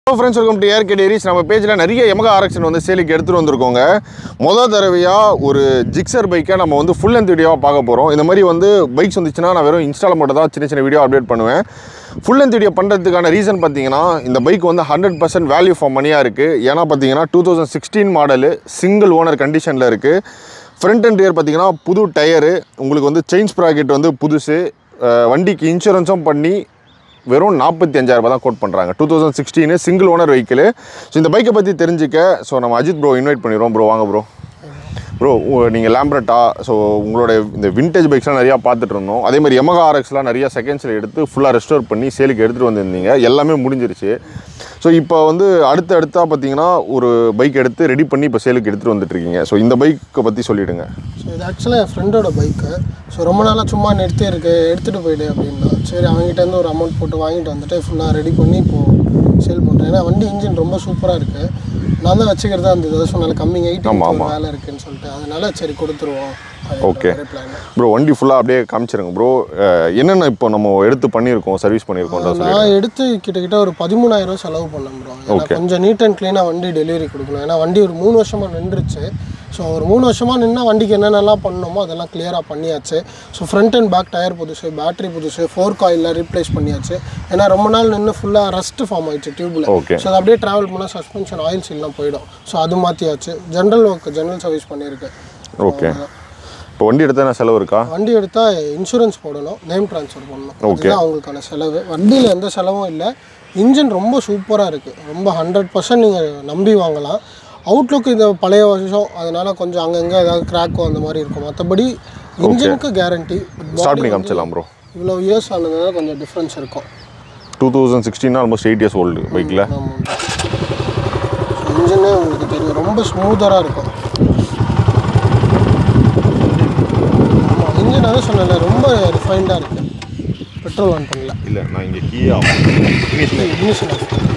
Hello friends welcome to ஏர் கேடேரிஸ் நம்ம பேஜில் நிறைய எமகா ஆரக்ஷன் வந்து சேலுக்கு எடுத்துகிட்டு வந்திருக்கோங்க மொதல் தடவையாக ஒரு ஜிக்ஸர் பைக்கை நம்ம வந்து ஃபுல் லென்த் வீடியோவாக பார்க்க போகிறோம் இந்த மாதிரி வந்து பைக்ஸ் வந்துச்சுன்னா நான் வெறும் இன்ஸ்டால் மட்டும் தான் சின்ன சின்ன வீடியோ அப்டேட் பண்ணுவேன் ஃபுல் லென்த் வீடியோ பண்ணுறதுக்கான ரீசன் பார்த்தீங்கன்னா இந்த பைக் வந்து ஹண்ட்ரட் பர்சன்ட் வேல்யூ ஃபார் மணியாக இருக்குது ஏன்னா பார்த்தீங்கன்னா two thousand sixteen model single owner கண்டிஷனில் இருக்குது ஃப்ரண்ட் அண்ட் ரியர் பார்த்தீங்கன்னா புது டயரு உங்களுக்கு வந்து செயின் ஸ்ப்ராக்கெட் வந்து புதுசு அஹ் வண்டிக்கு இன்சூரன்ஸும் பண்ணி வெறும் நாற்பத்தி அஞ்சாயிரம் ரூபாய் தான் கோட் பண்ணுறாங்க two thousand sixteen single owner vehicle so இந்த பைக்கை பற்றி தெரிஞ்சுக்க ஸோ நம்ம அஜித் ப்ரோ இன்வைட் பண்ணிடுவோம் ப்ரோ வாங்க ப்ரோ ப்ரோ நீங்கள் லேம்ப்ரட்டா ஸோ உங்களோட இந்த விண்டேஜ் பைக்ஸ்லாம் நிறையா பார்த்துட்டு இருந்தோம் அதே மாதிரி எமகா ஆர்எக்ஸ்லாம் நிறையா செகண்ட்ஸில் எடுத்து ஃபுல்லாக ரெஸ்டோர் பண்ணி சேலுக்கு எடுத்துகிட்டு வந்திருந்தீங்க எல்லாமே முடிஞ்சிருச்சு ஸோ இப்போ வந்து அடுத்து அடுத்தா பார்த்தீங்கன்னா ஒரு பைக் எடுத்து ரெடி பண்ணி இப்போ சேலுக்கு எடுத்துகிட்டு வந்துட்டுருக்கீங்க ஸோ இந்த பைக்கை பற்றி சொல்லிவிடுங்க ஸோ இது ஆக்சுவலாக என் ஃப்ரெண்டோட பைக்கு ஸோ ரொம்ப நாளாக சும்மா நிறுத்தி இருக்கு எடுத்துகிட்டு போயிடு அப்படின்னா சரி அவங்ககிட்ட இருந்து ஒரு அமௌண்ட் போட்டு வாங்கிட்டு வந்துட்டு ஃபுல்லாக ரெடி பண்ணி இப்போது சேல் பண்ணுறேன் ஏன்னா வண்டி இன்ஜின் ரொம்ப சூப்பராக இருக்குது நான் தான் வச்சுக்கிறதா இருந்தது அதான் சொன்னால கம்மிங் எயிட் ஆமா, ஆமா. வேலை இருக்குன்னு சொல்லிட்டு அதனால சரி கொடுத்துருவோம் Okay. பிளான் ப்ரோ வண்டி ஃபுல்லாக அப்படியே காமிச்சிருங்க ப்ரோ என்னென்ன இப்போ நம்ம எடுத்து பண்ணியிருக்கோம் சர்வீஸ் பண்ணியிருக்கோம்ன்ற சொல்லி நான் எடுத்து கிட்டத்தட்ட ஒரு பதிமூணாயிரம் ரூபா செலவு பண்ணேன் ப்ரோ ஏன்னா கொஞ்சம் நீட் அண்ட் க்ளீனாக வண்டி டெலிவரி கொடுக்கணும் ஏன்னா வண்டி ஒரு மூணு வருஷமாக நின்றுச்சு ஸோ ஒரு மூணு வருஷமாக நின்னா வண்டிக்கு என்னென்னலாம் பண்ணணுமோ அதெல்லாம் கிளியராக பண்ணியாச்சு so front and back tyre புதுசு பேட்டரி புதுசு ஃபோர் காயிலில் ரீப்ளேஸ் பண்ணியாச்சு ஏன்னா ரொம்ப நாள் நின்று ஃபுல்லாக ரஸ்ட் ஃபார்ம் ஆயிடுச்சு டியூப்பில் Okay. ஸோ அது அப்படியே ட்ராவல் பண்ணால் சஸ்பென்ஷன் ஆயில் சீல்லாம் போயிடும் ஸோ அது மாற்றியாச்சு ஜென்ரல் ஒர்க் ஜென்ரல் சர்வீஸ் பண்ணியிருக்கேன் ஓகே இப்போ வண்டி எடுத்தா என்ன செலவு இருக்கா வண்டி எடுத்தால் இன்சூரன்ஸ் போடணும் நேம் ட்ரான்ஸ்ஃபர் பண்ணணும் Okay. அதுதான் அவங்களுக்கான செலவு வண்டியில் எந்த செலவும் இல்லை இன்ஜின் ரொம்ப சூப்பராக இருக்குது ரொம்ப ஹண்ட்ரட் பர்சன்ட் நீங்கள் நம்பி வாங்கலாம் அவுட்லுக் இந்த பழைய வருஷம் அதனால கொஞ்சம் அங்கங்கே ஏதாவது கிராக்கோ அந்த மாதிரி இருக்கும் மற்றபடி இன்ஜினுக்கு கேரண்டி ஸ்டார்ட் பண்ணி காமிச்சிடலாம் ப்ரோ இவ்வளோ இயர்ஸ் ஆனதுனால கொஞ்சம் டிஃப்ரென்ஸ் இருக்கும் two thousand sixteen almost eight years old பைக்கில் இன்ஜினே உங்களுக்கு தெரியும் ரொம்ப ஸ்மூத்தராக இருக்கும் இன்ஜின் அதான் சொன்னல ரொம்ப ரிஃபைண்டாக இருக்குது பெட்ரோல் ஆன் பண்ணல இல்லை நான் இங்கே கீயா இனிஷியல்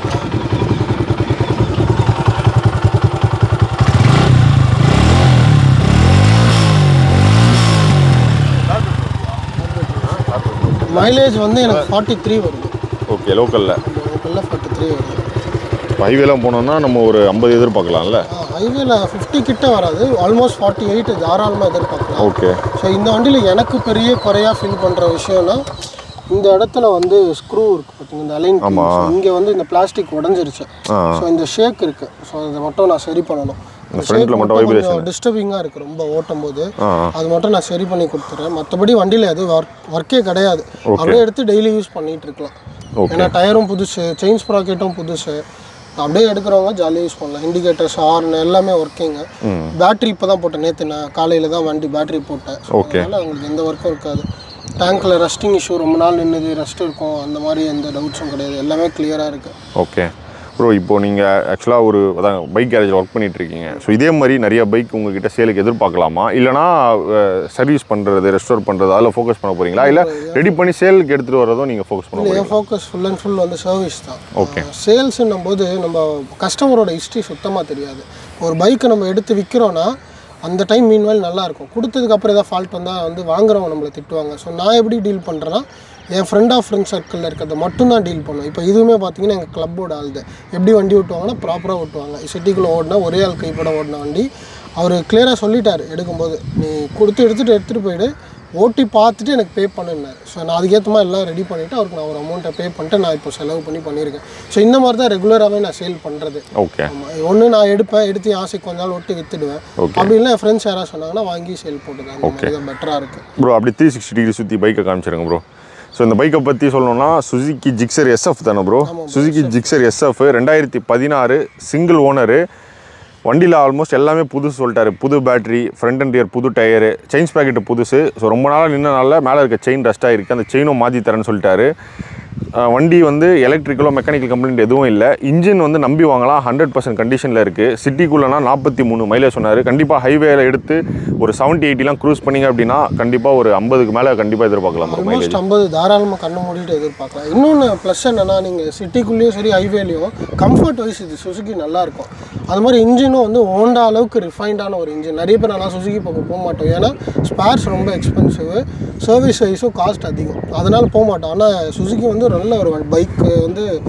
மைலேஜ் வந்து எனக்கு ஃபார்ட்டி த்ரீ வருது ஓகே லோக்கலில் லோக்கலில் ஃபார்ட்டி த்ரீ வருது ஹைவேலாம் போனோம்னா நம்ம ஒரு ஐம்பது எதிர்பார்க்கலாம்ல ஹைவேல ஃபிஃப்டி கிட்ட வராது ஆல்மோஸ்ட் ஃபார்ட்டி எயிட் தாராளமாக எதிர்பார்க்கலாம் ஓகே ஸோ இந்த வண்டியில் எனக்கு பெரிய குறையாக ஃபீல் பண்ணுற விஷயம்னா இந்த இடத்துல வந்து ஸ்க்ரூ இருக்குது பார்த்தீங்க இந்த அலைன் இங்கே வந்து இந்த பிளாஸ்டிக் உடஞ்சிருச்சு ஆ ஸோ இந்த ஷேக் இருக்குது ஸோ அதை மட்டும் நான் சரி பண்ணணும் இந்த ஃப்ரண்ட்டில் மட்டும் வைப்ரேஷன் கொஞ்சம் டிஸ்டர்பிங்காக இருக்குது ரொம்ப ஓட்டும் போது ஆ அது மட்டும் நான் சரி பண்ணி கொடுத்துறேன் மற்றபடி வண்டியில் எதுவும் ஒர்க் ஒர்க்கே கிடையாது அப்படியே எடுத்து டெய்லி யூஸ் பண்ணிட்டு இருக்கலாம் Okay. ஏன்னா டயரும் புதுசு செயின் ஸ்ப்ராக்கெட்டும் புதுசு அப்படியே எடுக்கிறவங்க ஜாலியாக யூஸ் பண்ணலாம் இண்டிகேட்டர்ஸ் ஹார்ன் எல்லாமே ஒர்க்கிங்கு பேட்டரி இப்போ தான் போட்டேன் நேற்று நான் காலையில் தான் வண்டி பேட்டரி போட்டேன் So, Okay. அதனால உங்களுக்கு எந்த ஒர்க்கும் இருக்காது டேங்க்கில் ரஸ்டிங் இஷ்யூ ரொம்ப நாள் நின்றுது ரஸ்ட் இருக்கும் அந்த மாதிரி எந்த டவுட்ஸும் கிடையாது எல்லாமே கிளியராக இருக்குது ஓகே ப்ரோ இப்போ நீங்கள் ஆக்சுவலாக ஒரு அதான் பைக் கேரேஜில் ஒர்க் பண்ணிட்டு இருக்கீங்க ஸோ இதே மாதிரி நிறைய பைக் உங்ககிட்ட சேலுக்கு எதிர்பார்க்கலாமா இல்லைனா சர்வீஸ் பண்ணுறது ரெஸ்டோர் பண்ணுறது அதில் ஃபோக்கஸ் பண்ண போகிறீங்களா இல்லை ரெடி பண்ணி சேலுக்கு எடுத்துகிட்டு வரதும் நீங்கள் ஃபோக்கஸ் பண்ண போகிறீங்க என் ஃபோக்கஸ் ஃபுல் அண்ட் ஃபுல் வந்து சர்வீஸ் தான் ஓகே சேல்ஸ்ன்னும் போது நம்ம கஸ்டமரோட ஹிஸ்ட்ரி சுத்தமாக தெரியாது ஒரு பைக்கை நம்ம எடுத்து விற்கிறோன்னா அந்த டைம் மீன்வேல் நல்லா இருக்கும் கொடுத்ததுக்கு அப்புறம் ஏதாவது ஃபால்ட் வந்தால் வந்து வாங்குறவங்க நம்மளை திட்டுவாங்க ஸோ நான் எப்படி டீல் பண்ணுறேன்னா என் ஃப்ரெண்ட் ஆஃப் ஃப்ரெண்ட் சர்க்கிளில் இருக்கிறத மட்டும் தான் டீல் பண்ணுவேன் இப்போ இதுவுமே பார்த்தீங்கன்னா எங்கள் கிளப்போட ஆளுது எப்படி வண்டி ஓட்டுவாங்கன்னா ப்ராப்பராக ஓட்டுவாங்க சிட்டிக்குள்ளே ஓடினா ஒரே ஆள் கைப்பட ஓடின வண்டி அவர் கிளியராக சொல்லிட்டார் எடுக்கும்போது நீ கொடுத்து எடுத்துகிட்டு எடுத்துகிட்டு போயிடு ஓட்டி பார்த்துட்டு எனக்கு பே பண்ணுனார் ஸோ நான் அதுக்கேற்ற மாதிரி எல்லாம் ரெடி பண்ணிவிட்டு அவருக்கு நான் ஒரு அமௌண்ட்டை பே பண்ணிட்டு நான் இப்போ செலவு பண்ணி பண்ணியிருக்கேன் ஸோ இந்த மாதிரி தான் ரெகுலராகவே நான் சேல் பண்ணுறது ஓகே ஒன்று நான் எடுப்பேன் எடுத்து என் ஆசைக்கு கொஞ்ச நாள் ஒட்டி விற்றுடுவேன் Okay. அப்படி இல்லை என் ஃப்ரெண்ட்ஸ் யாராவது சொன்னாங்கன்னா வாங்கி சேல் போட்டுதான் அந்த மாதிரி தான் பெட்டராக இருக்குது ப்ரோ அப்படி த்ரீ சிக்ஸ்டி டிகிரி சுற்றி பைக்கை காமிச்சிருங்க ப்ரோ ஸோ இந்த பைக்கை பற்றி சொல்லணும்னா சுசுகி ஜிக்ஸர் எஸ்எஃப் தானே ப்ரோ சுசுகி ஜிக்ஸர் எஸ்எஃப் ரெண்டாயிரத்தி பதினாறு சிங்கிள் ஓனரு வண்டியில் ஆல்மோஸ்ட் எல்லாமே புதுசு சொல்லிட்டாரு புது பேட்டரி ஃப்ரண்ட் அண்ட் இயர் புது டயரு செயின் ஸ்பாக்கெட்டு புதுசு ஸோ ரொம்ப நாளாக நின்னனால மேலே இருக்க செயின் ரஸ்ட் ஆகிருக்கு அந்த செயினும் மாற்றி தரேன்னு சொல்லிட்டாரு அஹ் வண்டி வந்து எலக்ட்ரிக்கலோ மெக்கானிக்கல் கம்ப்ளைண்ட் எதுவும் இல்லை இன்ஜின் வந்து நம்பி வாங்கலாம் ஹண்ட்ரட் பர்சன்ட் கண்டிஷனில் இருக்குது சிட்டிக்குள்ளனா நாற்பத்தி மூணு மைலேஜ் சொன்னார் கண்டிப்பாக ஹைவேல எடுத்து ஒரு செவன்ட்டி எயிட்டிலாம் க்ரூஸ் பண்ணீங்க அப்படின்னா கண்டிப்பாக ஒரு ஐம்பதுக்கு மேலே கண்டிப்பாக எதிர்பார்க்கலாம் bro mileage ஆல்மோஸ்ட் ஐம்பது தாராளமாக கண்ணு மூடிட்டு எதிர்பார்க்கலாம் இன்னொன்று ப்ளஸ் என்னன்னா நீங்கள் சிட்டிக்குள்ளேயும் சரி ஹைவேலையும் கம்ஃபர்ட் வைஸ் இது சுசுகி நல்லாயிருக்கும் அது மாதிரி இன்ஜினும் வந்து ஹோண்டா அளவுக்கு ரிஃபைண்டான ஒரு இன்ஜின் நிறைய பேர் நல்லா சுசுகி பக்கம் போக மாட்டோம் ஏன்னா ஸ்பேர்ஸ் ரொம்ப எக்ஸ்பென்சிவ் சர்வீஸ் வைஸும் காஸ்ட் அதிகம் அதனால் போக மாட்டோம் ஆனால் சுசுகி வந்து ஒரு நல்ல ஒரு பைக் வந்து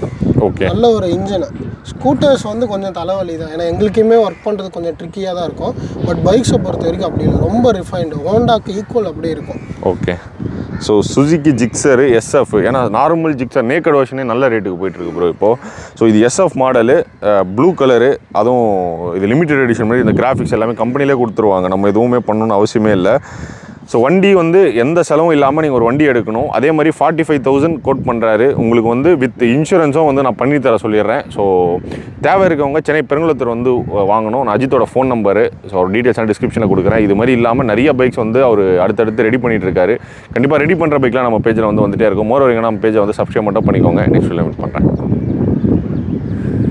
ஓகே நல்ல ஒரு இன்ஜின் ஸ்கூட்டர்ஸ் வந்து கொஞ்சம் தலைவலி தான் ஏன்னா எங்களுக்குமே ஒர்க் பண்ணுறது கொஞ்சம் ட்ரிக்கியாக தான் இருக்கும் பட் பைக்ஸை பொறுத்த வரைக்கும் அப்படி இல்லை ரொம்ப ரிஃபைன்டு ஹோண்டாக்கு ஈக்குவல் அப்படியே இருக்கும் okay so Suzuki Gixxer SF ஏன்னா நார்மல் ஜிக்ஸர் நேக்கட் வெர்ஷனே நல்ல ரேட்டுக்கு போயிட்டுருக்கு ப்ரோ இப்போது ஸோ இது எஸ்எஃப் மாடலு ப்ளூ கலரு அதுவும் இது லிமிடெட் எடிஷன் மாதிரி இந்த கிராஃபிக்ஸ் எல்லாமே கம்பெனிலே கொடுத்துருவாங்க நம்ம எதுவுமே பண்ணணும்னு அவசியமே இல்லை ஸோ வண்டி வந்து எந்த செலவும் இல்லாமல் நீங்கள் ஒரு வண்டி எடுக்கணும் அதே மாதிரி ஃபார்ட்டி ஃபைவ் தௌசண்ட் கோட் பண்ணுறாரு உங்களுக்கு வந்து வித் இன்சூரன்ஸும் வந்து நான் பண்ணி தர சொல்லிடுறேன் ஸோ தேவை இருக்கவங்க சென்னை பெருங்குளத்தூர் வந்து வாங்கணும் நான் அஜித்தோட ஃபோன் நம்பரு ஸோ அவர் டீட்டெயில்ஸ் நான் டிஸ்கிரிப்ஷனில் கொடுக்குறேன் இது மாதிரி இல்லாமல் நிறைய பைக்ஸ் வந்து அவர் அடுத்தடுத்து ரெடி பண்ணிட்டு இருக்காரு கண்டிப்பாக ரெடி பண்ணுற பைக்லாம் நம்ம பேஜில் வந்து வந்துட்டே இருக்கும் மோர் வரைக்கும் நம்ம பேஜை வந்து சப்ஸ்கிரைப் மட்டும் பண்ணிக்கோங்க நெக்ஸ்ட் மீட் பண்ணுறேன்